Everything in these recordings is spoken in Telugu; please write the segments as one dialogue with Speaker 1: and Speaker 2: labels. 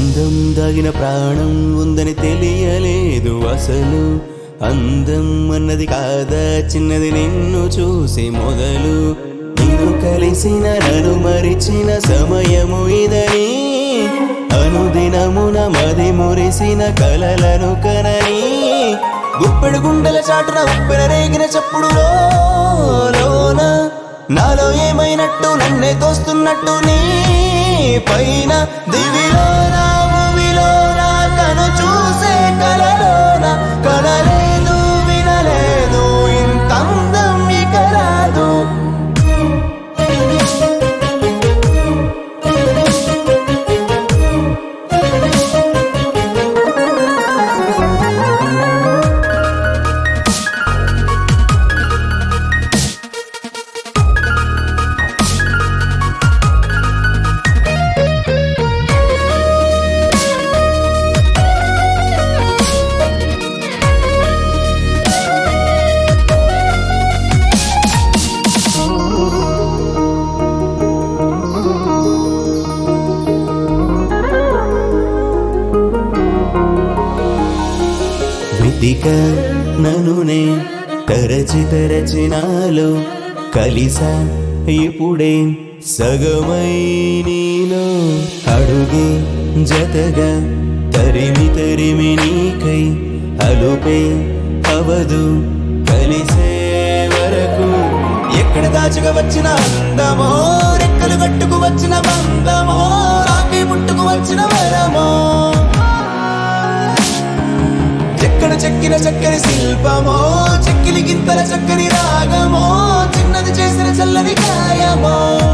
Speaker 1: అందం దాగిన ప్రాణం ఉందని తెలియలేదు అసలు అందం అన్నది కాదా చిన్నది నిన్ను చూసి మొదలు నిన్ను కలిసిన నన్ను మరిచిన సమయము ఇదని అనుదినమున మది మురిసిన కలలను కనని గుప్పెడు గుండెల చాటున ఉప్పెన రేగిన చప్పుడులో లోన నాలో ఏమైనట్టు నన్నే తోస్తున్నట్టు నీ పైన దివిలోన భూమిలోన కను చూసే కలలోన కలలేదు వినలేదు ఇంత అందం ఇక రాదు వెతిక ననునే తరచి తరచి నాలో కలిసా ఇప్పుడే సగమై నీలో అడుగే జతగా తరిమి తరిమి నీకై అలుపే అవదు కలిసే వరకు ఎక్కడ దాచుగా వచ్చిన అందమో రెక్కలు కట్టుకు వచ్చిన బంధమో రాకి ముట్టుకు వచ్చిన వరమో ఎక్కడ చెక్కిన చక్కని శిల్పమో చెక్కిలి గింతల చక్కని రాగమో చిన్నది చేసిన చల్లని గాయమో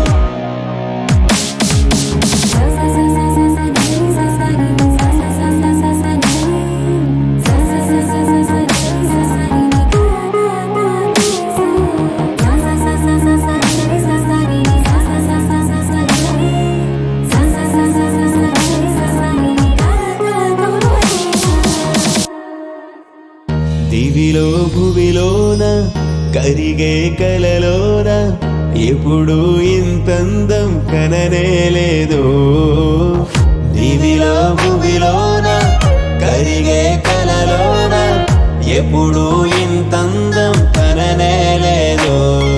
Speaker 1: దివిలో భువిలోన కరిగే కలలోన ఎప్పుడు ఇంతందం కననే లేదు దివిలో భువిలోన కరిగే కలలోన ఎప్పుడు ఇంతందం కననే లేదు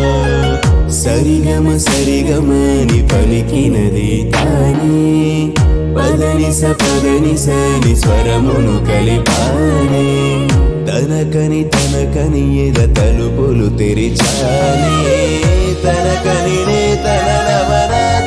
Speaker 1: సరిగమ సరిగమని పలికినది తానే పదనిస పదనిస ని స్వరమును కలిపానే తనకని తనకని ఎద తలుపులు తెరిచానే తనకని నే తన